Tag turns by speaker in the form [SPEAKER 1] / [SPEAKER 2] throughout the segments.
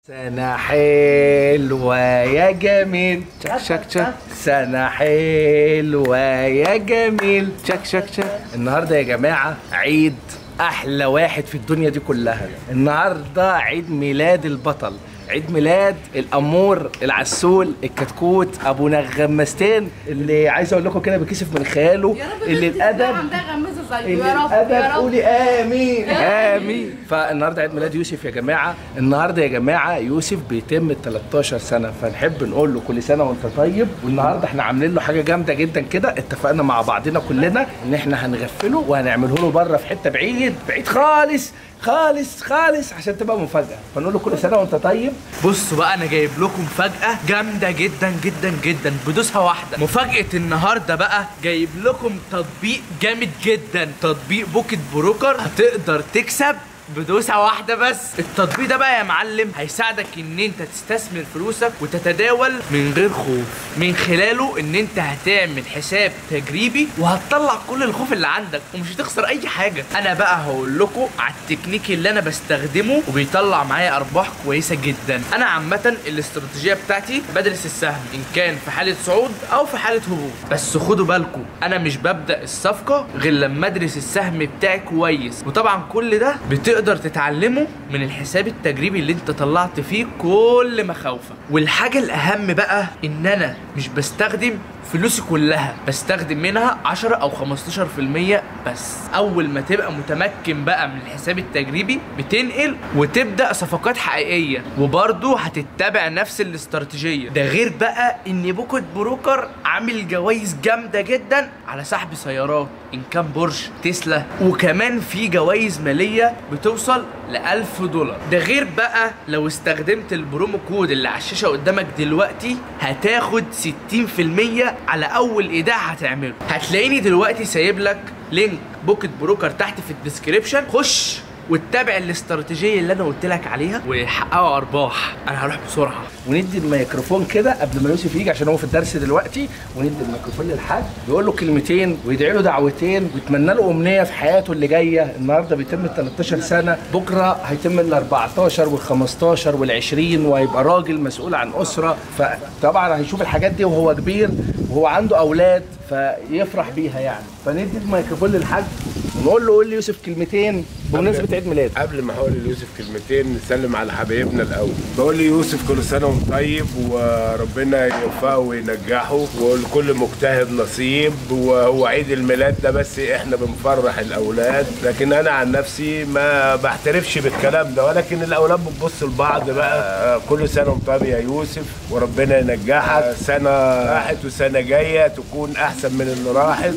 [SPEAKER 1] سنة حلوة يا جميل شك شك شك سنة حلوة يا جميل شك شك شك النهاردة يا جماعة عيد أحلى واحد في الدنيا دي كلها النهاردة عيد ميلاد البطل عيد ميلاد الأمور العسول الكتكوت أبو نغمستين اللي عايز أقول لكم كده بكسف من خياله
[SPEAKER 2] يا رب
[SPEAKER 1] اللي الأدب
[SPEAKER 2] ده غمزه زيه
[SPEAKER 1] اللي
[SPEAKER 2] يا رب
[SPEAKER 1] الادب
[SPEAKER 2] يا رب
[SPEAKER 1] قولي امين امين فالنهارده عيد ميلاد يوسف يا جماعه النهارده يا جماعه يوسف بيتم 13 سنه فنحب نقول له كل سنه وانت طيب والنهارده احنا عاملين له حاجه جامده جدا كده اتفقنا مع بعضنا كلنا ان احنا هنغفله وهنعمله له بره في حته بعيد بعيد خالص خالص خالص عشان تبقى مفاجاه فنقول له كل سنه وانت طيب
[SPEAKER 3] بصوا بقى انا جايب لكم مفاجأة جامدة جدا جدا جدا بدوسها واحدة مفاجأة النهاردة بقى جايب لكم تطبيق جامد جدا تطبيق بوكيت بروكر هتقدر تكسب بدوسة واحدة بس التطبيق ده بقى يا معلم هيساعدك ان انت تستثمر فلوسك وتتداول من غير خوف من خلاله ان انت هتعمل حساب تجريبي وهتطلع كل الخوف اللي عندك ومش هتخسر اي حاجة انا بقى هقول لكم على التكنيك اللي انا بستخدمه وبيطلع معايا ارباح كويسة جدا انا عامة الاستراتيجية بتاعتي بدرس السهم ان كان في حالة صعود او في حالة هبوط بس خدوا بالكم انا مش ببدأ الصفقة غير لما ادرس السهم بتاعي كويس وطبعا كل ده بتقدر تتعلمه من الحساب التجريبي اللي انت طلعت فيه كل مخاوفك والحاجة الاهم بقى ان انا مش بستخدم فلوسي كلها بستخدم منها 10 او 15% بس اول ما تبقى متمكن بقى من الحساب التجريبي بتنقل وتبدا صفقات حقيقيه وبرضه هتتبع نفس الاستراتيجيه ده غير بقى ان بوكت بروكر عامل جوائز جامده جدا على سحب سيارات ان كان بورش تسلا وكمان في جوائز ماليه بتوصل ل 1000 دولار ده غير بقى لو استخدمت البرومو كود اللي على الشاشه قدامك دلوقتي هتاخد 60% على اول ايداع هتعمله هتلاقيني دلوقتي سايب لك لينك بوكت بروكر تحت في الديسكريبشن خش واتبع الاستراتيجيه اللي انا قلت لك عليها وحققوا ارباح انا هروح بسرعه
[SPEAKER 1] وندي الميكروفون كده قبل ما يوسف يجي عشان هو في الدرس دلوقتي وندي الميكروفون للحاج يقول له كلمتين ويدعي له دعوتين ويتمنى له امنيه في حياته اللي جايه النهارده بيتم ال 13 سنه بكره هيتم ال 14 وال 15 وال 20 وهيبقى راجل مسؤول عن اسره فطبعا هيشوف الحاجات دي وهو كبير وهو عنده اولاد فيفرح بيها يعني فندي الميكروفون للحاج ونقول له قول لي يوسف كلمتين بمناسبه عيد ميلاده
[SPEAKER 4] قبل ما هقول ليوسف كلمتين نسلم على حبايبنا الاول بقول ليوسف كل سنه وانت طيب وربنا يوفقه وينجحه ولكل مجتهد نصيب وهو عيد الميلاد ده بس احنا بنفرح الاولاد لكن انا عن نفسي ما بعترفش بالكلام ده ولكن الاولاد بتبص لبعض بقى كل سنه وانت طيب يا يوسف وربنا ينجحك سنه راحت وسنه جايه تكون احسن من اللي راحت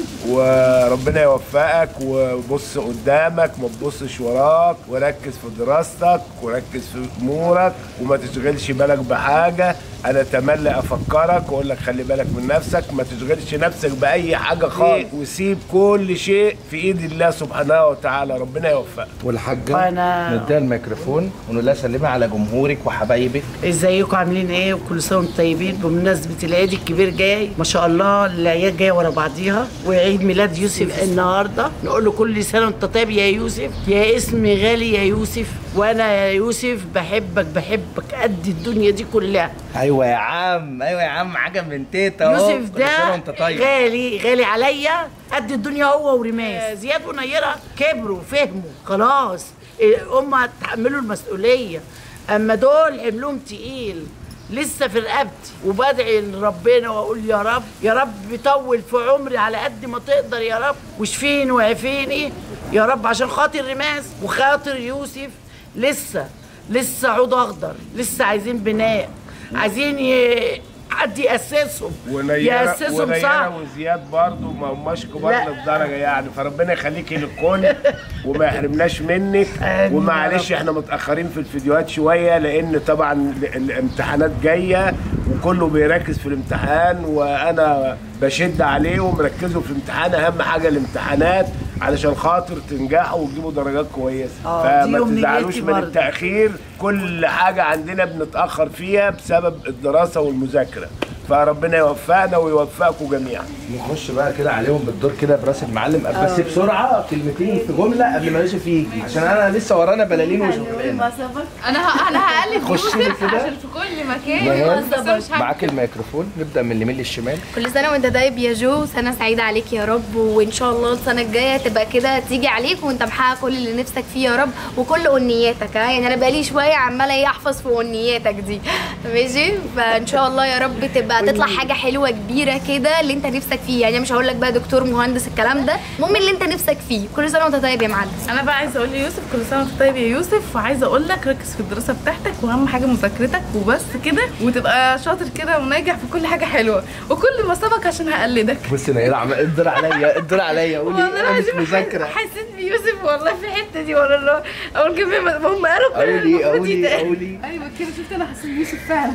[SPEAKER 4] وربنا يوفقك وبص قدامك ما تبصش وراك وركز في دراستك وركز في امورك وما تشغلش بالك بحاجه انا تملي افكرك واقول لك خلي بالك من نفسك ما تشغلش نفسك باي حاجه خالص وسيب كل شيء في ايد الله سبحانه وتعالى ربنا يوفقك
[SPEAKER 1] والحاجه
[SPEAKER 5] أنا-
[SPEAKER 1] نديها الميكروفون ونقول لها سلمي على جمهورك وحبايبك
[SPEAKER 5] ازيكم عاملين ايه وكل سنه وانتم طيبين بمناسبه العيد الكبير جاي ما شاء الله الاعياد جايه ورا بعضيها وعيد ميلاد يوسف النهارده نقول له كل سنه وانت طيب يا يوسف يا اسم غالي يا يوسف وانا يا يوسف بحبك بحبك قد الدنيا دي كلها
[SPEAKER 1] ايوه يا عم ايوه يا عم حاجه من تيتا اهو
[SPEAKER 5] يوسف
[SPEAKER 1] كل سنة
[SPEAKER 5] ده
[SPEAKER 1] وانت طيب
[SPEAKER 5] غالي غالي عليا قد الدنيا هو ورماس زياد ونيره كبروا فهموا خلاص إيه، هم هتحملوا المسؤوليه اما دول حملهم تقيل لسه في رقبتي وبدعي لربنا واقول يا رب يا رب طول في عمري على قد ما تقدر يا رب واشفيني وعافيني يا رب عشان خاطر رماس وخاطر يوسف لسه لسه عود اخضر لسه عايزين بناء عايزين ي... حد ياسسهم
[SPEAKER 4] ونيرة
[SPEAKER 5] ياسسهم صح
[SPEAKER 4] ونيرة وزياد برضو ما هماش كبار
[SPEAKER 5] لا.
[SPEAKER 4] للدرجه يعني فربنا يخليكي للكل وما يحرمناش منك
[SPEAKER 5] آمين يا
[SPEAKER 4] ومعلش
[SPEAKER 5] رب.
[SPEAKER 4] احنا متاخرين في الفيديوهات شويه لان طبعا ال- الامتحانات جايه وكله بيركز في الامتحان وانا بشد عليه ومركزوا في الامتحان اهم حاجه الامتحانات علشان خاطر تنجحوا وتجيبوا درجات كويسه
[SPEAKER 5] آه، دي
[SPEAKER 4] فما
[SPEAKER 5] أمنيتي
[SPEAKER 4] تزعلوش من
[SPEAKER 5] برضه.
[SPEAKER 4] التاخير كل حاجه عندنا بنتاخر فيها بسبب الدراسه والمذاكره فربنا يوفقنا ويوفقكم جميعا
[SPEAKER 1] نخش بقى كده عليهم بالدور كده براس المعلم بس بسرعه كلمتين في جمله قبل ما يوسف يجي عشان انا لسه ورانا بلالين وشغلانه
[SPEAKER 2] انا ه... انا هقلب
[SPEAKER 1] خش لي
[SPEAKER 2] يوسف
[SPEAKER 1] كده.
[SPEAKER 2] عشان في كل مكان
[SPEAKER 1] نهال،
[SPEAKER 2] بس أنا مش عارفة.
[SPEAKER 1] معاك الميكروفون نبدا من اليمين للشمال
[SPEAKER 6] كل سنة وانت طيب يا جو سنة سعيدة عليك يا رب وان شاء الله السنة الجاية تبقى كده تيجي عليك وانت محقق كل اللي نفسك فيه يا رب وكل امنياتك ها يعني انا بقالي شوية عمالة ايه احفظ في امنياتك دي ماشي فان شاء الله يا رب تبقى تطلع حاجة حلوة كبيرة كده اللي انت نفسك فيه يعني مش هقول لك بقى دكتور مهندس الكلام ده المهم اللي انت نفسك فيه كل سنة وانت طيب يا معلم
[SPEAKER 2] انا بقى عايزه اقول ليوسف كل سنه وانت طيب يا يوسف وعايزه اقول لك ركز في الدراسه بتاعتك واهم حاجه مذاكرتك وبس كده وتبقى شاطر كده وناجح في كل حاجه حلوه وكل ما سبق عشان هقلدك
[SPEAKER 1] بص نهال عم ادر عليا ادر عليا قولي
[SPEAKER 2] والله
[SPEAKER 1] انا مش
[SPEAKER 2] العظيم
[SPEAKER 1] مذاكره
[SPEAKER 2] حسيت بيوسف والله في الحته دي والله الله اول كلمه هم قالوا كل
[SPEAKER 1] قولي
[SPEAKER 2] المفروض
[SPEAKER 1] قولي
[SPEAKER 2] يتقال.
[SPEAKER 1] قولي
[SPEAKER 2] ايوه كده شفت انا حسيت بيوسف فعلا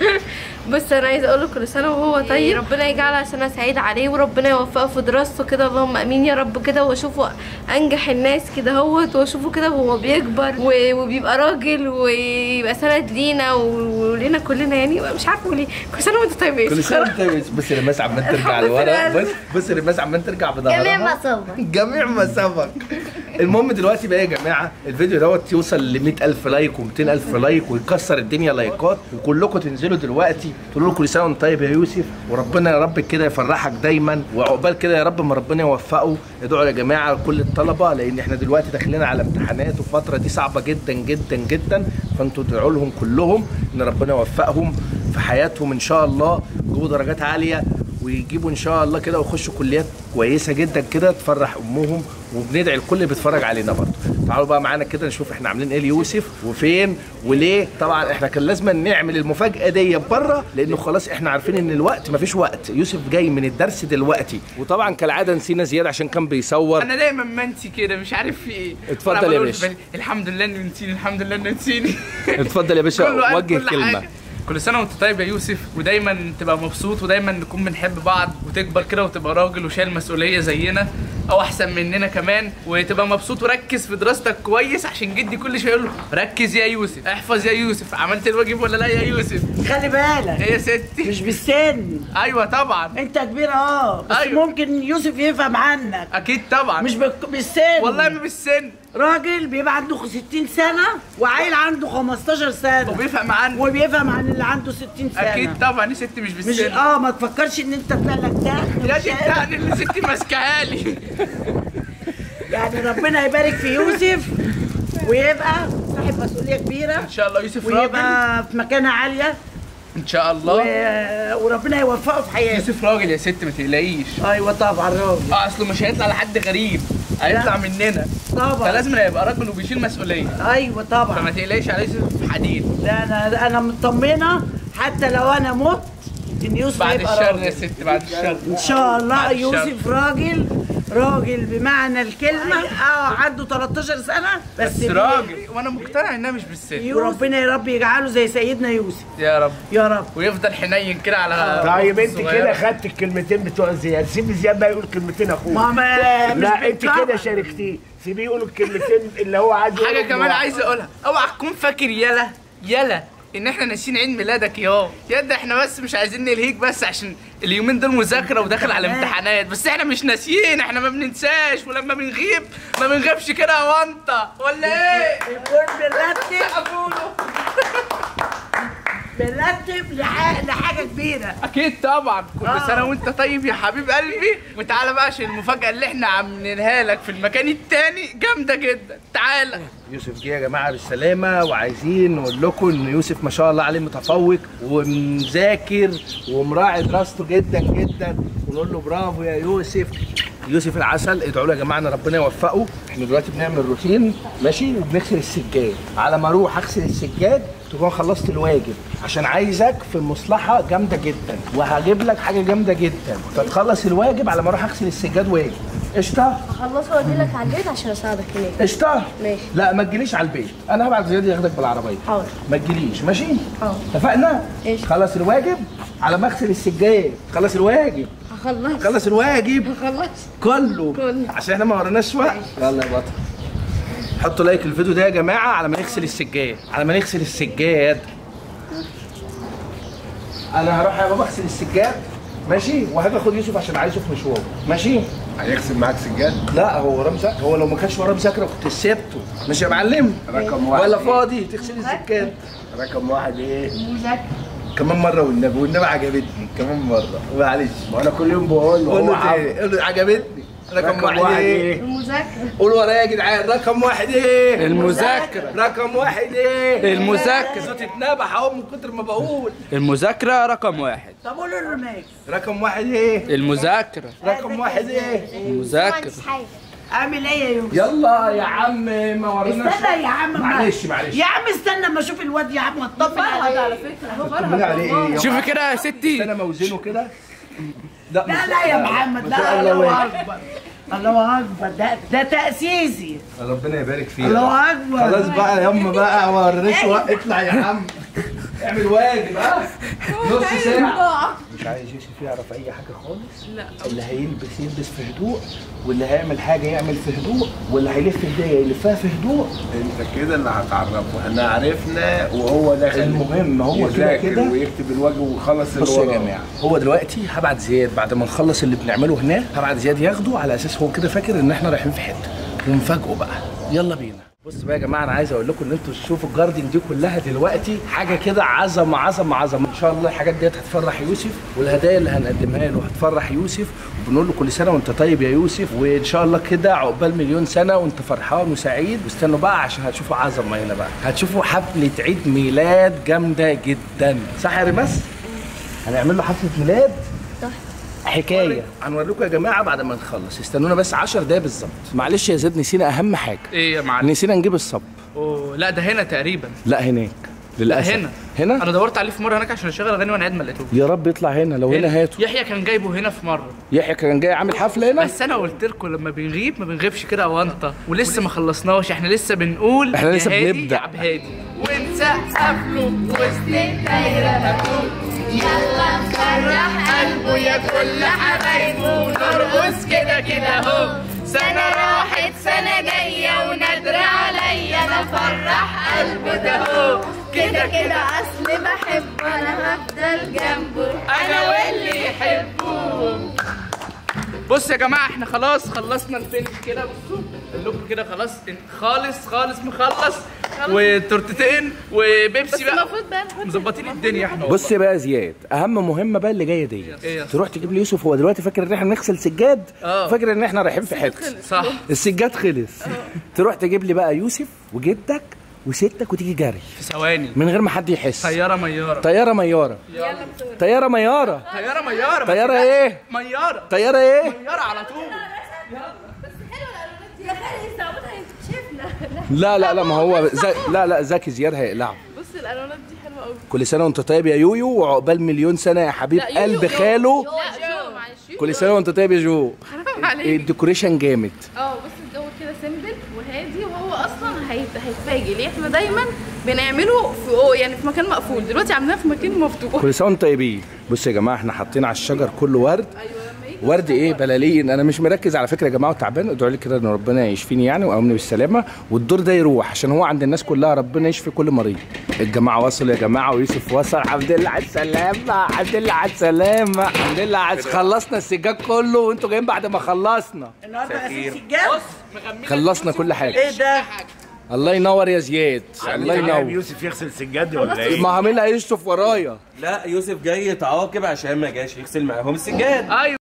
[SPEAKER 7] بس انا عايزه اقول له كل سنه وهو طيب ربنا يجعلها سنه سعيده عليه وربنا يوفقه في دراسته كده اللهم امين يا رب كده واشوفه انجح الناس كده هوت واشوفه كده وهو بيكبر و- وبيبقى راجل ويبقى سند لينا و- ولينا كلنا يعني مش عارفه اقول ايه كل سنه وانت طيب يا
[SPEAKER 1] كل
[SPEAKER 7] يوسف.
[SPEAKER 1] سنه وانت طيب بص يا رماس عمال ترجع
[SPEAKER 7] الحمد
[SPEAKER 1] لورا
[SPEAKER 7] لله.
[SPEAKER 1] بص بص يا رماس عمال ترجع بظهرها
[SPEAKER 6] جميع ما سبق.
[SPEAKER 1] جميع ما سبق المهم دلوقتي بقى يا جماعه الفيديو دوت يوصل ل 100000 لايك و200000 لايك ويكسر الدنيا لايكات وكلكم تنزلوا دلوقتي تقولوا له كل سنه وانت طيب يا يوسف وربنا يا رب كده يفرحك دايما وعقبال كده يا رب ما ربنا يوفقه ادعوا يا جماعه كل الطلبه لان احنا دلوقتي داخلين على امتحانات والفتره دي صعبه جدا جدا جدا فانتوا ادعوا لهم كلهم ان ربنا يوفقهم في حياتهم ان شاء الله يجيبوا درجات عاليه ويجيبوا ان شاء الله كده ويخشوا كليات كويسه جدا كده تفرح امهم وبندعي الكل اللي بيتفرج علينا برضه تعالوا بقى معانا كده نشوف احنا عاملين ايه ليوسف وفين وليه طبعا احنا كان لازم نعمل المفاجاه دي بره لانه خلاص احنا عارفين ان الوقت مفيش وقت يوسف جاي من الدرس دلوقتي وطبعا كالعاده نسينا زياد عشان كان بيصور
[SPEAKER 3] انا دايما منسي كده مش عارف في ايه
[SPEAKER 1] اتفضل
[SPEAKER 3] وأنا
[SPEAKER 1] يا
[SPEAKER 3] بقول
[SPEAKER 1] باشا.
[SPEAKER 3] في بالي، الحمد لله انه نسيني الحمد لله انه نسيني
[SPEAKER 1] اتفضل يا باشا
[SPEAKER 3] كله قال
[SPEAKER 1] وجه
[SPEAKER 3] كل
[SPEAKER 1] كلمه
[SPEAKER 3] حاجة. كل سنه وانت طيب يا يوسف ودايما تبقى مبسوط ودايما نكون بنحب بعض وتكبر كده وتبقى راجل وشايل مسؤوليه زينا او احسن مننا كمان وتبقى مبسوط وركز في دراستك كويس عشان جدي كل شويه يقول له ركز يا يوسف احفظ يا يوسف عملت الواجب ولا لا يا يوسف
[SPEAKER 5] خلي بالك
[SPEAKER 3] ايه يا ستي
[SPEAKER 5] مش بالسن
[SPEAKER 3] ايوه طبعا
[SPEAKER 5] انت كبير اه بس
[SPEAKER 3] أيوة.
[SPEAKER 5] ممكن يوسف يفهم عنك
[SPEAKER 3] اكيد طبعا
[SPEAKER 5] مش بالك- بالسن
[SPEAKER 3] والله ما بالسن
[SPEAKER 5] راجل بيبقى عنده 60 سنه وعيل عنده 15 سنه
[SPEAKER 3] وبيفهم عنه
[SPEAKER 5] وبيفهم عن اللي عنده 60 سنه
[SPEAKER 3] اكيد طبعا يا ستي مش
[SPEAKER 5] مش
[SPEAKER 3] بالسن
[SPEAKER 5] اه ما تفكرش ان انت طلع لك ده
[SPEAKER 3] يا دي التقن اللي ستي ماسكاها لي
[SPEAKER 5] يعني ربنا يبارك في يوسف ويبقى صاحب مسؤوليه كبيره
[SPEAKER 3] ان شاء الله يوسف راجل
[SPEAKER 5] ويبقى في مكانه عاليه
[SPEAKER 3] ان شاء
[SPEAKER 5] و...
[SPEAKER 3] الله
[SPEAKER 5] وربنا يوفقه في حياته
[SPEAKER 3] يوسف راجل يا ست ما تقلقيش
[SPEAKER 5] ايوه طبعا راجل
[SPEAKER 3] اه اصله مش هيطلع لحد غريب هيطلع مننا
[SPEAKER 5] طبعا
[SPEAKER 3] فلازم يبقى راجل وبيشيل مسؤوليه
[SPEAKER 5] ايوه طبعا
[SPEAKER 3] فما تقلقيش على يوسف في حديد
[SPEAKER 5] ده انا انا مطمنه حتى لو انا مت ان يوسف
[SPEAKER 3] بعد
[SPEAKER 5] هيبقى
[SPEAKER 3] الشر
[SPEAKER 5] راجل
[SPEAKER 3] يا ست بعد الشر
[SPEAKER 5] ان شاء الله
[SPEAKER 3] بعد الشر.
[SPEAKER 5] يوسف راجل راجل بمعنى الكلمه اه عنده 13 سنه بس,
[SPEAKER 3] بس
[SPEAKER 5] بي-
[SPEAKER 3] راجل وانا مقتنع انها مش بالسن
[SPEAKER 5] وربنا يا رب يجعله زي سيدنا يوسف
[SPEAKER 3] يا رب
[SPEAKER 5] يا رب
[SPEAKER 3] ويفضل حنين كده على
[SPEAKER 4] طيب
[SPEAKER 3] أخته
[SPEAKER 4] انت
[SPEAKER 3] الصغيرة.
[SPEAKER 4] كده خدت الكلمتين بتوع زياد سيب زياد بقى يقول كلمتين اخوه
[SPEAKER 5] ما ما مش
[SPEAKER 4] لا انت
[SPEAKER 5] بالطبع.
[SPEAKER 4] كده شاركتيه سيبيه يقول الكلمتين اللي هو عايز
[SPEAKER 3] حاجه
[SPEAKER 4] يقولهم
[SPEAKER 3] كمان
[SPEAKER 4] لوحده.
[SPEAKER 3] عايز اقولها اوعى تكون فاكر يلا يلا ان احنا ناسيين عيد ميلادك يا يا ده احنا بس مش عايزين نلهيك بس عشان اليومين دول مذاكره وداخل على امتحانات بس احنا مش ناسيين احنا ما بننساش ولما بنغيب ما بنغيبش كده يا وانطه ولا ايه
[SPEAKER 5] يكون بنرتب
[SPEAKER 3] أقوله.
[SPEAKER 5] بنرتب لح- لحاجه كبيره
[SPEAKER 3] اكيد طبعا كل
[SPEAKER 5] آه.
[SPEAKER 3] سنه وانت طيب يا حبيب قلبي وتعالى بقى عشان المفاجاه اللي احنا عاملينها لك في المكان التاني جامده جدا تعالى
[SPEAKER 1] يوسف جه يا جماعه بالسلامه وعايزين نقول لكم ان يوسف ما شاء الله عليه متفوق ومذاكر ومراعي دراسته جدا جدا ونقول له برافو يا يوسف يوسف العسل ادعوا له يا جماعه ان ربنا يوفقه احنا دلوقتي بنعمل روتين ماشي وبنغسل السجاد على ما اروح اغسل السجاد تكون خلصت الواجب عشان عايزك في مصلحه جامده جدا وهجيب لك حاجه جامده جدا فتخلص الواجب على ما اروح اغسل السجاد واجي قشطه
[SPEAKER 6] اخلصه واجي لك على البيت عشان اساعدك هناك
[SPEAKER 1] قشطه
[SPEAKER 6] ماشي.
[SPEAKER 1] لا ما تجيليش على البيت انا هبعت زياد ياخدك بالعربيه
[SPEAKER 6] حاضر.
[SPEAKER 1] ما تجيليش ماشي
[SPEAKER 6] حاضر.
[SPEAKER 1] اتفقنا
[SPEAKER 6] قشطة.
[SPEAKER 1] خلص الواجب على ما اغسل السجاد خلص الواجب
[SPEAKER 6] هخلص
[SPEAKER 1] خلص الواجب
[SPEAKER 6] هخلص
[SPEAKER 1] كله
[SPEAKER 6] كله.
[SPEAKER 1] عشان احنا ما وراناش وقت يلا يا بطل حطوا لايك الفيديو ده يا جماعه على ما نغسل السجاد على ما نغسل السجاد انا هروح يا بابا اغسل السجاد ماشي وهاجي اخد يوسف عشان عايزه في مشوار ماشي
[SPEAKER 4] هيغسل معاك سجاد
[SPEAKER 1] لا هو وراه مذاكره هو لو ما كانش وراه مذاكره كنت سبته ماشي يا معلم
[SPEAKER 4] رقم واحد
[SPEAKER 1] ولا
[SPEAKER 4] إيه؟
[SPEAKER 1] فاضي تغسل السجاد
[SPEAKER 4] رقم واحد ايه
[SPEAKER 1] كمان مره والنبي والنبي عجبتني كمان مره معلش
[SPEAKER 4] وانا كل يوم بقول له
[SPEAKER 1] قول
[SPEAKER 4] هو
[SPEAKER 1] له
[SPEAKER 4] عم-
[SPEAKER 1] تاني قول له عجبتني رقم,
[SPEAKER 4] رقم
[SPEAKER 1] واحد,
[SPEAKER 4] واحد
[SPEAKER 1] ايه
[SPEAKER 4] ايه
[SPEAKER 6] المذاكرة
[SPEAKER 1] قول ورايا يا جدعان رقم واحد ايه
[SPEAKER 8] المذاكرة
[SPEAKER 1] رقم واحد ايه
[SPEAKER 8] المذاكرة.
[SPEAKER 1] صوتي اتنبح اهو من كتر ما بقول
[SPEAKER 8] المذاكرة رقم واحد
[SPEAKER 5] طب قول الرماك
[SPEAKER 1] رقم واحد ايه
[SPEAKER 8] المذاكرة
[SPEAKER 1] رقم واحد ايه
[SPEAKER 8] المذاكرة
[SPEAKER 6] حاجة
[SPEAKER 5] اعمل ايه يا يوسف
[SPEAKER 1] يلا يا عم ما وريناش
[SPEAKER 5] استنى يا عم ما-
[SPEAKER 1] معلش معلش
[SPEAKER 5] يا عم استنى اما اشوف الواد يا عم واطمن
[SPEAKER 2] فرهد
[SPEAKER 5] عليه
[SPEAKER 2] على فكره هو
[SPEAKER 1] طمني
[SPEAKER 2] فرهد
[SPEAKER 1] عليه
[SPEAKER 2] والله.
[SPEAKER 1] ايه
[SPEAKER 8] شوفي كده يا ستي
[SPEAKER 1] انا موزنه كده لا
[SPEAKER 5] لا لا يا محمد لا الله اكبر الله اكبر ده ده تاسيسي
[SPEAKER 1] ربنا يبارك فيك
[SPEAKER 5] الله اكبر
[SPEAKER 1] خلاص بقى ياما بقى ما وريناش وقت اطلع يا عم اعمل واجب ها نص ساعة مش عايز يوسف يعرف أي حاجة خالص
[SPEAKER 2] لا
[SPEAKER 1] اللي هيلبس يلبس في هدوء واللي هيعمل حاجة يعمل في هدوء واللي هيلف هدية يلفها في هدوء
[SPEAKER 4] انت كده اللي هتعرفه احنا عرفنا وهو داخل
[SPEAKER 1] المهم هو كده
[SPEAKER 4] يذاكر
[SPEAKER 1] كده.
[SPEAKER 4] ويكتب الواجب ويخلص اللي
[SPEAKER 1] بصوا يا
[SPEAKER 4] وراه.
[SPEAKER 1] جماعه هو دلوقتي هبعت زياد بعد ما نخلص اللي بنعمله هناك هبعت زياد ياخده على اساس هو كده فاكر ان احنا رايحين في حته ونفاجئه بقى يلا بينا بص بقى يا جماعه انا عايز اقول لكم ان انتوا تشوفوا الجاردن دي كلها دلوقتي حاجه كده عظمه عظمه عظمه ان شاء الله الحاجات ديت هتفرح يوسف والهدايا اللي هنقدمها له هتفرح يوسف وبنقول له كل سنه وانت طيب يا يوسف وان شاء الله كده عقبال مليون سنه وانت فرحان وسعيد واستنوا بقى عشان هتشوفوا عظمه هنا بقى هتشوفوا حفله عيد ميلاد جامده جدا صح يا ريماس هنعمل له حفله ميلاد حكايه هنوري لكم يا جماعه بعد ما نخلص استنونا بس 10 دقايق بالظبط معلش يا زيد نسينا اهم حاجه
[SPEAKER 3] ايه يا معلم
[SPEAKER 1] نسينا نجيب الصب
[SPEAKER 3] أوه لا ده هنا تقريبا
[SPEAKER 1] لا هناك للاسف
[SPEAKER 3] هنا
[SPEAKER 1] هنا
[SPEAKER 3] انا دورت عليه في مره هناك عشان اشغل اغاني وانا قاعد ما لقيتوش
[SPEAKER 1] يا رب يطلع هنا لو هنا هاته
[SPEAKER 3] يحيى كان جايبه هنا في مره
[SPEAKER 1] يحيى كان جاي عامل حفله هنا
[SPEAKER 3] بس انا قلت لكم لما بنغيب ما بنغيبش كده اونطه ولسه ما خلصناش احنا لسه بنقول
[SPEAKER 1] إحنا لسه
[SPEAKER 3] يا هادي
[SPEAKER 1] بنبدأ.
[SPEAKER 3] يا عبد هادي ونسقف له وسط الدايره هتقول يلا نفرح قلبه يا كل حبايبه ونرقص كده كده اهو سنه راحت سنه جايه ونادر عليا انا افرح قلبه ده اهو كده كده
[SPEAKER 7] اصل بحبه انا هفضل جنبه
[SPEAKER 3] انا واللي يحبه بص يا جماعه احنا خلاص خلصنا الفيلم كده بصوا اللوك كده خلاص إن- خالص خالص مخلص وتورتتين
[SPEAKER 2] بس
[SPEAKER 3] وبيبسي بقى
[SPEAKER 2] المفروض بقى نحط
[SPEAKER 3] مظبطين الدنيا احنا
[SPEAKER 1] بص بقى يا زياد اهم مهمه بقى اللي جايه دي
[SPEAKER 3] إيه يا
[SPEAKER 1] تروح تجيب لي يوسف هو دلوقتي فاكر ان احنا بنغسل سجاد
[SPEAKER 3] آه.
[SPEAKER 1] فاكر ان احنا رايحين في حته
[SPEAKER 3] صح
[SPEAKER 1] السجاد خلص تروح تجيب لي بقى يوسف وجدك وستك وتيجي جري
[SPEAKER 3] في ثواني
[SPEAKER 1] من غير ما حد يحس
[SPEAKER 3] طياره مياره
[SPEAKER 1] طياره مياره طياره مياره
[SPEAKER 3] طياره مياره
[SPEAKER 1] طياره ايه
[SPEAKER 3] مياره
[SPEAKER 1] طياره ايه
[SPEAKER 3] مياره على طول
[SPEAKER 7] يا خالي الصعوبات هيكتشفنا
[SPEAKER 1] لا لا لا ما هو زي لا لا زكي زياد هيقلعه
[SPEAKER 2] بص الالوانات دي حلوه قوي
[SPEAKER 1] كل سنه وانت طيب يا يويو وعقبال مليون سنه يا حبيب
[SPEAKER 2] لا، يويو،
[SPEAKER 1] قلب
[SPEAKER 2] يويو.
[SPEAKER 1] خاله
[SPEAKER 2] لا جو معلش
[SPEAKER 1] كل سنه وانت طيب يا جو
[SPEAKER 2] حرام عليك
[SPEAKER 1] الديكوريشن جامد
[SPEAKER 2] اه بص الجو كده سيمبل وهادي وهو اصلا هيت- هيتفاجئ ليه احنا دايما بنعمله في أو يعني في مكان مقفول دلوقتي عاملينها في مكان مفتوح
[SPEAKER 1] كل سنه وانتم طيبين بصوا يا جماعه احنا حاطين على الشجر كله ورد ورد ايه بلالين انا مش مركز على فكره يا جماعه وتعبان ادعوا لي كده ان ربنا يشفيني يعني ويقومني بالسلامه والدور ده يروح عشان هو عند الناس كلها ربنا يشفي كل مريض الجماعه وصلوا يا جماعه ويوسف وصل الحمد لله على السلامه الحمد لله على السلامه الحمد لله على خلصنا السجاد كله وانتوا جايين بعد ما خلصنا
[SPEAKER 5] النهارده اساس الجو
[SPEAKER 1] خلصنا كل حاجه
[SPEAKER 5] ايه ده
[SPEAKER 1] الله ينور يا زياد الله
[SPEAKER 4] جايب
[SPEAKER 1] ينور
[SPEAKER 4] يوسف يغسل سجاد ولا ايه؟
[SPEAKER 1] ما عاملها يوسف ورايا
[SPEAKER 8] لا يوسف جاي يتعاقب عشان ما جاش يغسل معاهم السجاد
[SPEAKER 3] ايوه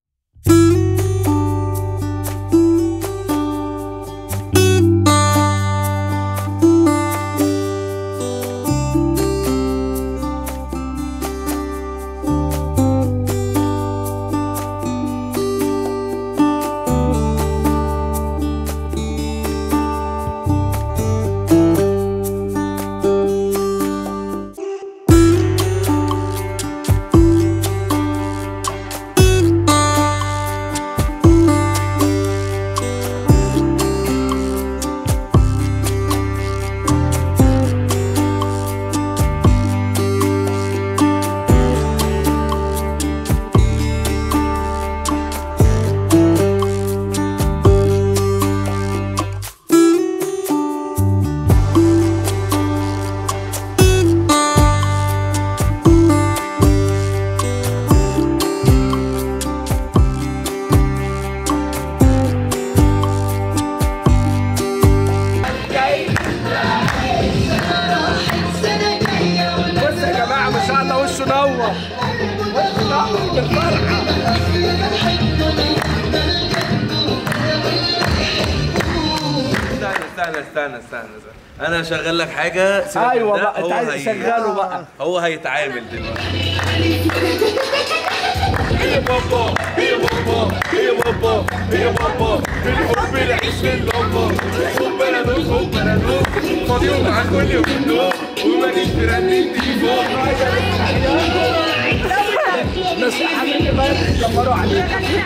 [SPEAKER 1] وشه نور وشه نور بالفرحه
[SPEAKER 8] استنى استنى استنى استنى استنى. انا هشغل لك حاجه سيبك من
[SPEAKER 1] ايوه
[SPEAKER 8] ده،
[SPEAKER 1] بقى انت
[SPEAKER 8] هو
[SPEAKER 1] عايز
[SPEAKER 8] هي-
[SPEAKER 1] تشغله بقى
[SPEAKER 8] هو هيتعامل دلوقتي
[SPEAKER 1] ناس حبيبي بقى يدمروا عليك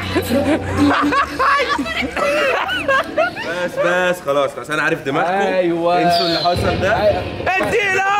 [SPEAKER 8] بس بس خلاص خلاص انا عارف دماغكم
[SPEAKER 1] أيوة.
[SPEAKER 8] انسوا اللي حصل ده
[SPEAKER 1] اديله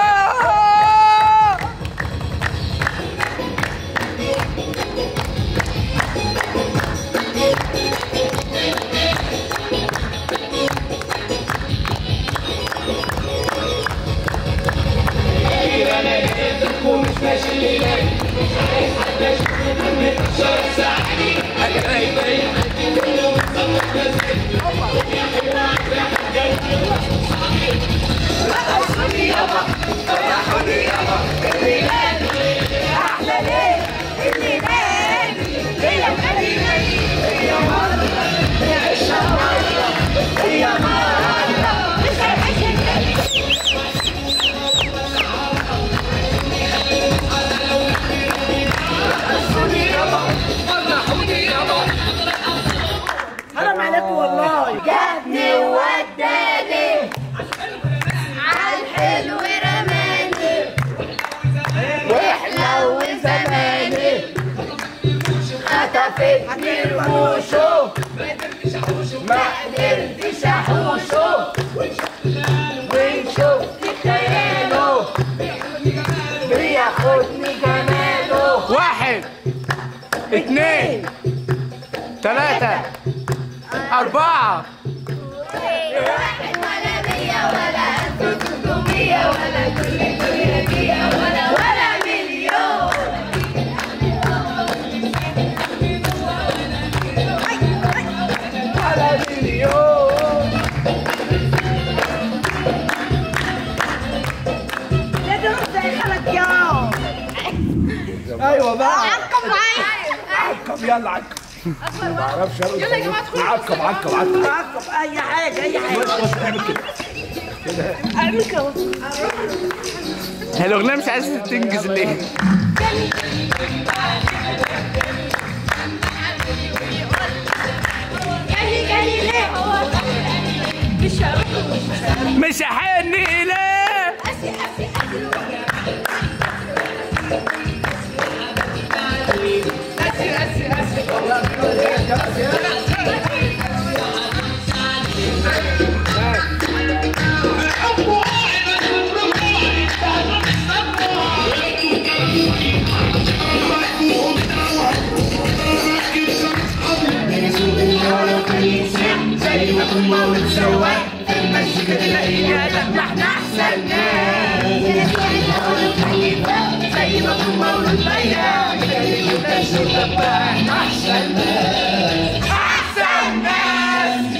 [SPEAKER 5] حرام عليكم والله
[SPEAKER 6] جابني ووداني عالحلو رماني وحلو زماني خطفتني رموشه ما قدرتش احوشه وشفت خياله بياخدني جماله
[SPEAKER 1] واحد اثنين ثلاثة أربعة
[SPEAKER 6] واحد ولا مية ولا ألف وستمية ولا كل دنيا مية ولا ولا مليون
[SPEAKER 1] على مليون ايوه بقى
[SPEAKER 6] عقب معايا
[SPEAKER 1] عقب يلا عقب ما اعرفش
[SPEAKER 2] يلا يا جماعه ادخلوا
[SPEAKER 1] عقب عقب عقب
[SPEAKER 5] عقب اي حاجه اي حاجه
[SPEAKER 1] بص اعمل كده
[SPEAKER 3] هي الاغنيه مش عايزه تنجز ليه
[SPEAKER 6] جالي جالي ليه هو مش هروح
[SPEAKER 3] مش هحن ليه
[SPEAKER 6] أسي أسي أسي زي ما كنت مولود بيا أحسن ناس أحسن ناس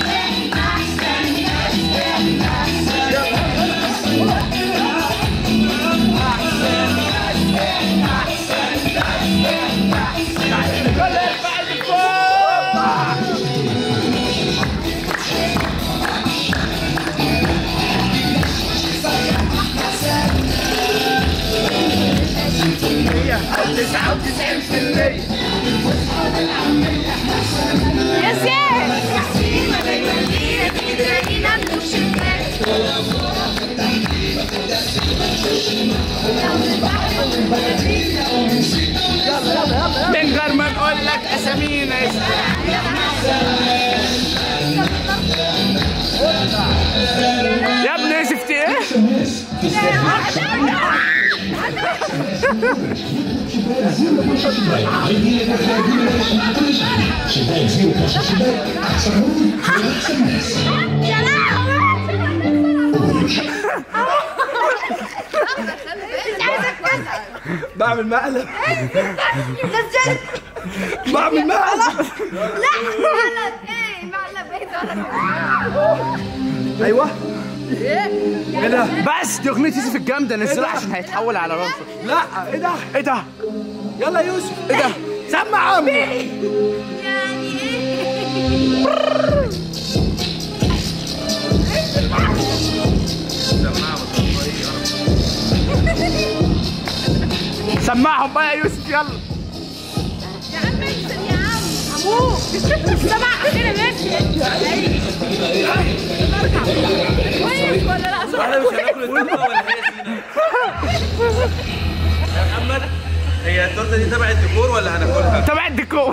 [SPEAKER 6] يا
[SPEAKER 3] من غير ما نقول لك اسامينا يا ابني شفت ايه؟
[SPEAKER 1] بعمل مقلب بعمل مقلب
[SPEAKER 6] لا معلب ايه معلب ايه ده
[SPEAKER 1] ايوه
[SPEAKER 3] ايه ده بس دي اغنيه يوسف الجامده نزلها عشان هيتحول على راسه
[SPEAKER 1] لا ايه ده
[SPEAKER 3] ايه ده
[SPEAKER 1] يلا يوسف
[SPEAKER 3] ايه ده
[SPEAKER 1] سمع عمرو
[SPEAKER 3] سمعهم بقى يا يوسف يلا
[SPEAKER 8] واحنا مش هناكل التورته ولا هي زينه يا محمد هي التورته دي تبع الديكور ولا هناكلها؟
[SPEAKER 3] تبع الديكور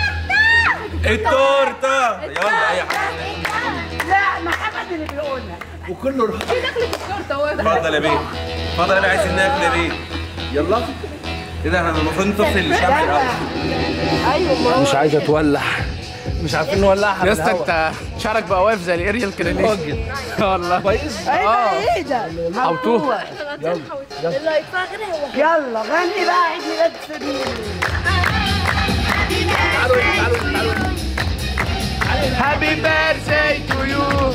[SPEAKER 8] التورته يلا اي حاجه
[SPEAKER 5] لا محمد اللي بيقولها
[SPEAKER 1] وكله راح
[SPEAKER 8] اتفضل يا بيه اتفضل يا بيه عايزين ناكل يا بيه
[SPEAKER 1] يلا
[SPEAKER 8] ايه ده احنا المفروض نطفي الشمع الاول
[SPEAKER 1] مش عايزه تولع مش عارفين نولعها
[SPEAKER 3] يا اسطى
[SPEAKER 1] بالهوا.
[SPEAKER 3] انت شعرك بقى واقف زي الاريال كده ليه؟
[SPEAKER 1] راجل
[SPEAKER 3] والله
[SPEAKER 1] كويس
[SPEAKER 3] اه
[SPEAKER 5] ايه ده
[SPEAKER 3] او توه
[SPEAKER 5] يلا غني بقى عيد ميلاد سمير
[SPEAKER 3] هابي بيرثداي تو يو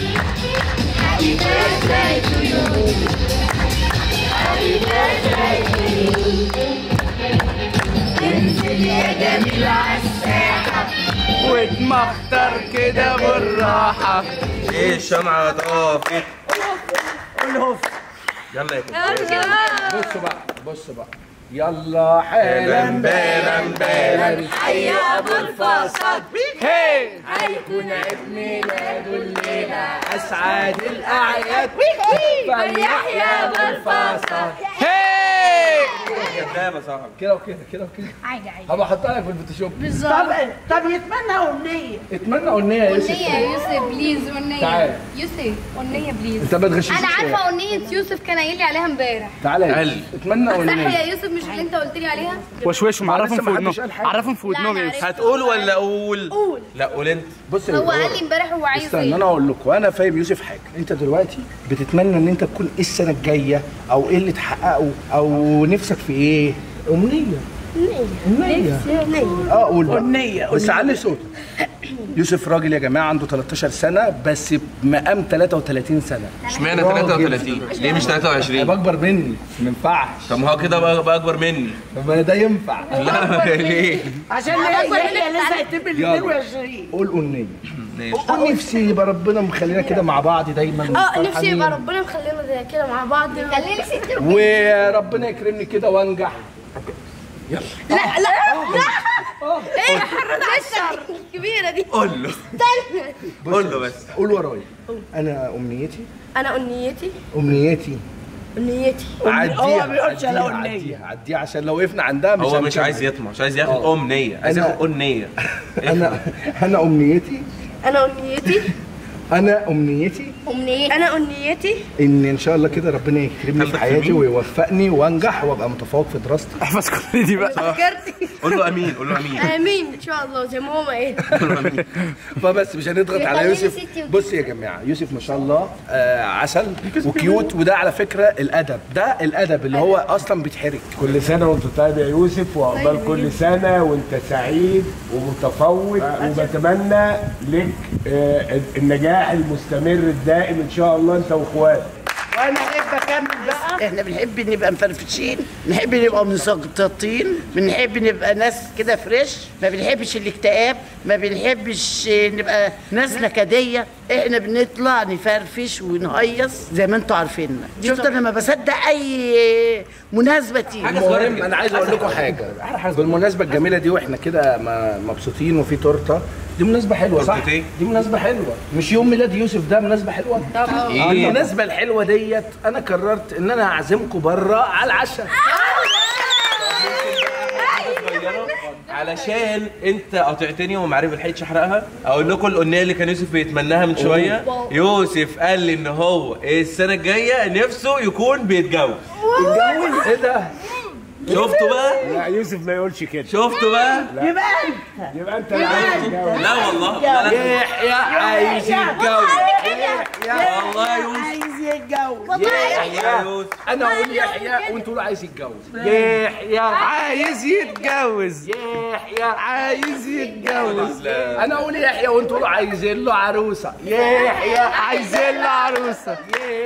[SPEAKER 3] واتمخطر كده بالراحة
[SPEAKER 8] ايه الشمعة طافت يلا يا كده
[SPEAKER 1] بصوا بقى بصوا بقى يلا حالا
[SPEAKER 8] بالا بالا
[SPEAKER 3] هي
[SPEAKER 1] هيكون عيد ميلاده الليلة أسعد الأعياد فليحيى بالفصل
[SPEAKER 3] هي
[SPEAKER 8] كدابة صاحبي
[SPEAKER 1] كده وكده كده وكده
[SPEAKER 6] عادي عادي
[SPEAKER 1] هبقى احطها لك في الفوتوشوب
[SPEAKER 5] طب طب يتمنى امنيه
[SPEAKER 1] اتمنى أغنية يا يوسف
[SPEAKER 6] أغنية يا يوسف بليز أغنية
[SPEAKER 1] تعال.
[SPEAKER 6] يوسف أغنية بليز
[SPEAKER 1] أنت ما تغششش
[SPEAKER 6] أنا عارفة أغنية يوسف كان قايل لي عليها امبارح
[SPEAKER 1] تعالى يا
[SPEAKER 8] قال.
[SPEAKER 1] يوسف. اتمنى
[SPEAKER 6] صح
[SPEAKER 1] أغنية
[SPEAKER 6] يا يوسف مش اللي أنت قلت لي عليها؟
[SPEAKER 3] وشوشهم عرفهم
[SPEAKER 1] لسه
[SPEAKER 3] في
[SPEAKER 1] ما
[SPEAKER 3] ودنهم
[SPEAKER 1] حدش قال حاجة.
[SPEAKER 3] عرفهم في ودنهم
[SPEAKER 6] لا،
[SPEAKER 3] يا
[SPEAKER 6] أنا
[SPEAKER 3] يوسف
[SPEAKER 8] هتقول ولا اقول؟
[SPEAKER 6] قول
[SPEAKER 8] لا قول انت
[SPEAKER 1] بص يا
[SPEAKER 6] هو
[SPEAKER 1] يوسف.
[SPEAKER 6] قال لي امبارح هو عايز
[SPEAKER 1] استنى
[SPEAKER 6] ايه
[SPEAKER 1] انا اقول لكم انا فاهم يوسف حاجه انت دلوقتي بتتمنى ان انت تكون ايه السنه الجايه او ايه اللي تحققه او نفسك في ايه امنيه امنيه اه قول بقى
[SPEAKER 5] أمنية،
[SPEAKER 1] بس
[SPEAKER 5] أمنية.
[SPEAKER 1] علي صوتك يوسف راجل يا جماعه عنده 13 سنه بس بمقام 33 سنه
[SPEAKER 8] اشمعنى
[SPEAKER 1] راجل.
[SPEAKER 8] 33 ليه مش 23
[SPEAKER 1] هيبقى اكبر مني ما ينفعش
[SPEAKER 8] طب ما هو كده بقى بقى اكبر مني
[SPEAKER 1] طب ما ده ينفع
[SPEAKER 8] لا ليه
[SPEAKER 5] عشان هي هي لسه هتتم ال
[SPEAKER 1] يلا.
[SPEAKER 5] 22
[SPEAKER 1] قول امنيه قول نفسي يبقى ربنا مخلينا كده مع بعض دايما
[SPEAKER 7] اه نفسي
[SPEAKER 1] فرحانين.
[SPEAKER 7] يبقى ربنا مخلينا زي كده مع بعض
[SPEAKER 6] خليني ست
[SPEAKER 1] وربنا يكرمني كده وانجح
[SPEAKER 7] لا لا لا ايه الحرة الكبيرة دي
[SPEAKER 8] قول له قول له بس
[SPEAKER 1] قول ورايا انا امنيتي
[SPEAKER 7] انا امنيتي
[SPEAKER 1] امنيتي
[SPEAKER 7] امنيتي
[SPEAKER 1] عديها
[SPEAKER 5] هو ما بيقولش
[SPEAKER 1] عديها،
[SPEAKER 5] أنا أمنية.
[SPEAKER 1] عديها عديها عشان لو وقفنا عندها مش
[SPEAKER 8] هو مش
[SPEAKER 1] هنكمل.
[SPEAKER 8] عايز يطمع مش عايز ياخد امنية عايز
[SPEAKER 1] أنا-
[SPEAKER 8] ياخد امنية
[SPEAKER 1] انا انا امنيتي
[SPEAKER 7] انا امنيتي
[SPEAKER 1] انا امنيتي
[SPEAKER 6] أمنية
[SPEAKER 7] انا امنيتي
[SPEAKER 1] ان ان شاء الله كده ربنا يكرمني في
[SPEAKER 8] قلبك
[SPEAKER 1] حياتي
[SPEAKER 8] في مين؟
[SPEAKER 1] ويوفقني وانجح وابقى متفوق في دراستي
[SPEAKER 3] احفظ كل دي بقى
[SPEAKER 7] فكرتي
[SPEAKER 8] قول له امين قول له امين
[SPEAKER 7] امين ان شاء الله زي ما هو ما قال
[SPEAKER 8] قول له امين
[SPEAKER 1] فبس مش هنضغط على
[SPEAKER 6] خليني
[SPEAKER 1] يوسف
[SPEAKER 6] ستي
[SPEAKER 1] بص يا جماعه يوسف ما شاء الله آه عسل وكيوت وده على فكره الادب ده الادب اللي هو اصلا بيتحرك
[SPEAKER 4] كل سنة وانت طيب يا يوسف وعقبال كل سنة وانت سعيد ومتفوق وبتمنى لك آه، النجاح المستمر الدائم ان شاء الله انت واخواتك
[SPEAKER 5] وانا احب اكمل بقى احنا بنحب نبقى مفرفشين بنحب نبقى مسقطين بنحب نبقى ناس كده فريش ما بنحبش الاكتئاب ما بنحبش نبقى ناس نكديه احنا بنطلع نفرفش ونهيص زي ما انتوا عارفيننا شفت انا ما بصدق اي مناسبه تيجي
[SPEAKER 1] المهم انا عايز اقول لكم حاجه بالمناسبه الجميله دي واحنا كده ما- مبسوطين وفي تورته دي مناسبه حلوه صح
[SPEAKER 8] تورتة إيه؟
[SPEAKER 1] دي مناسبه حلوه مش يوم ميلاد يوسف ده مناسبه حلوه طبعا المناسبه الحلوه ديت انا قررت ان انا اعزمكم بره على العشاء
[SPEAKER 8] علشان انت قاطعتني وما عرف لحقتش احرقها اقول لكم الامنيه اللي كان يوسف بيتمناها من شويه يوسف قال لي ان هو السنه الجايه نفسه يكون بيتجوز
[SPEAKER 1] اتجوز ايه ده
[SPEAKER 8] شفتوا بقى
[SPEAKER 4] لا يوسف ما يقولش كده
[SPEAKER 8] شفتوا بقى
[SPEAKER 5] يبقى انت
[SPEAKER 4] يبقى انت اللي عايز تتجوز.
[SPEAKER 8] لا والله لا لا
[SPEAKER 1] يحيى عايز يتجوز
[SPEAKER 8] والله يا يوسف
[SPEAKER 5] عايز يتجوز
[SPEAKER 8] يا يوسف
[SPEAKER 1] انا اقول يحيى وانتوا تقولوا عايز يتجوز
[SPEAKER 3] يحيى عايز يتجوز
[SPEAKER 1] يحيى
[SPEAKER 3] عايز يتجوز
[SPEAKER 1] انا اقول يحيى وانتوا تقولوا عايزين له عروسه يحيى
[SPEAKER 3] عايزين له عروسه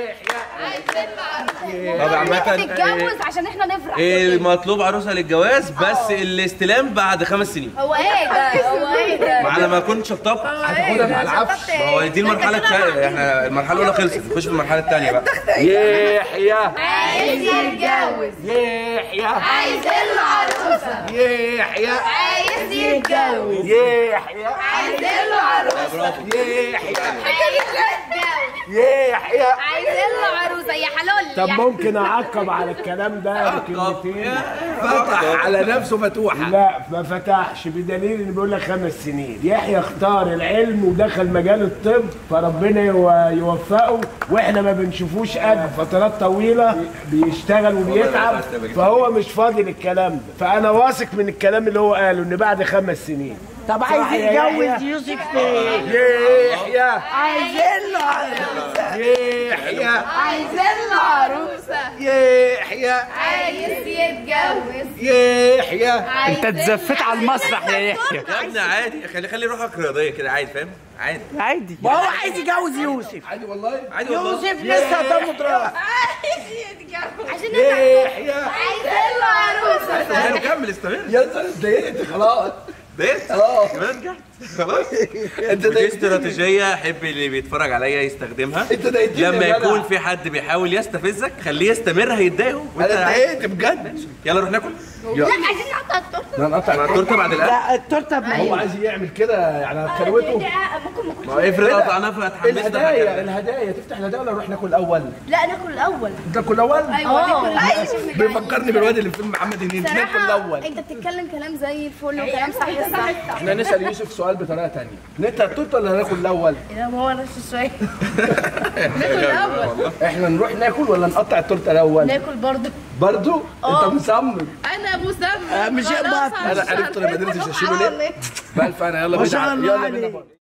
[SPEAKER 8] طب عامة
[SPEAKER 6] تتجوز عشان احنا نفرح
[SPEAKER 8] إيه مطلوب عروسه للجواز بس الاستلام بعد خمس سنين
[SPEAKER 6] هو ايه ده هو ايه ده
[SPEAKER 8] ما انا ما كنتش شطاب
[SPEAKER 1] هتاخدها مع العفش
[SPEAKER 8] ما هو دي المرحله الثانيه احنا المرحله الاولى خلصت نخش في المرحله الثانيه بقى
[SPEAKER 1] يحيى
[SPEAKER 6] عايز يتجوز
[SPEAKER 1] يحيى
[SPEAKER 6] عايزين له عروسه
[SPEAKER 1] يحيى
[SPEAKER 6] عايز يتجوز
[SPEAKER 1] يحيى
[SPEAKER 6] عايزين له عروسه
[SPEAKER 1] يحيى
[SPEAKER 6] عايز يتجوز
[SPEAKER 1] يحيى
[SPEAKER 6] عايزين له عروسه يا حلول
[SPEAKER 4] طب
[SPEAKER 6] يا
[SPEAKER 4] ممكن اعقب على الكلام ده بكلمتين
[SPEAKER 1] فتح على نفسه فتوحه
[SPEAKER 4] لا ما فتحش بدليل ان بيقول لك خمس سنين يحيى اختار العلم ودخل مجال الطب فربنا يو- يوفقه واحنا ما بنشوفوش قد فترات طويله بيشتغل وبيتعب فهو مش فاضي للكلام ده فانا واثق من الكلام اللي هو قاله ان بعد خمس سنين
[SPEAKER 5] طب عايز يتجوز يوسف فين
[SPEAKER 1] يحيى
[SPEAKER 5] عايزين له عروسه
[SPEAKER 1] يحيى
[SPEAKER 6] عايزين له عروسه
[SPEAKER 1] يحيى
[SPEAKER 6] عايز يتجوز
[SPEAKER 1] يحيى
[SPEAKER 3] انت اتزفت على المسرح يا يحيى
[SPEAKER 8] يا ابني عادي خلي خلي روحك رياضيه كده عادي فاهم عادي
[SPEAKER 3] عادي
[SPEAKER 5] ما هو عايز يتجوز يوسف
[SPEAKER 1] عادي والله
[SPEAKER 8] عادي والله
[SPEAKER 5] يوسف لسه قدامه دراع
[SPEAKER 6] عشان
[SPEAKER 1] يحيى
[SPEAKER 6] عايزين له عروسه
[SPEAKER 8] استمر كمل استمر
[SPEAKER 1] يا انت اتضايقت خلاص
[SPEAKER 8] بس
[SPEAKER 1] اه
[SPEAKER 8] كمان نجحت خلاص
[SPEAKER 1] انت
[SPEAKER 8] ودي
[SPEAKER 1] ضايقت
[SPEAKER 8] استراتيجيه احب اللي بيتفرج عليا يستخدمها
[SPEAKER 1] انت ضايقتني
[SPEAKER 8] لما
[SPEAKER 1] يا جدع.
[SPEAKER 8] يكون في حد بيحاول يستفزك خليه يستمر هيتضايقوا
[SPEAKER 1] انا اتضايقت بجد
[SPEAKER 8] يلا نروح ناكل
[SPEAKER 6] لا عايزين نقطع التورته
[SPEAKER 1] نقطع
[SPEAKER 8] مع التورته بعد الاكل
[SPEAKER 5] لا التورته
[SPEAKER 1] هو
[SPEAKER 5] بنعمل
[SPEAKER 1] عايز يعمل كده يعني كروته
[SPEAKER 6] ممكن ممكن
[SPEAKER 8] ما هو افرض قطعناه فاتحمسنا
[SPEAKER 1] الهدايا
[SPEAKER 8] فكده.
[SPEAKER 1] الهدايا تفتح الهدايا ولا نروح ناكل الاول؟
[SPEAKER 6] لا ناكل الاول
[SPEAKER 1] ناكل الاول؟
[SPEAKER 6] ايوه ناكل
[SPEAKER 1] بيفكرني بالواد اللي في فيلم محمد هنيدي ناكل الاول
[SPEAKER 6] انت بتتكلم كلام زي الفل وكلام صح الصح
[SPEAKER 1] احنا نسال يوسف سؤال بطريقه ثانيه نقطع التورته ولا ناكل الاول؟
[SPEAKER 2] لا ما هو نفس الشيء
[SPEAKER 1] احنا نروح ناكل ولا نقطع التورته الاول؟
[SPEAKER 2] ناكل برضه
[SPEAKER 1] برضو انت مصمم
[SPEAKER 2] انا مسمى
[SPEAKER 5] مش
[SPEAKER 2] خلاص
[SPEAKER 5] يقبض.
[SPEAKER 1] انا عرفت انا ما قدرتش اشيله ليه؟ بألف انا يلا
[SPEAKER 5] ما
[SPEAKER 1] بينا
[SPEAKER 5] شاء الله
[SPEAKER 1] يلا بينا
[SPEAKER 5] عليك.
[SPEAKER 1] بره.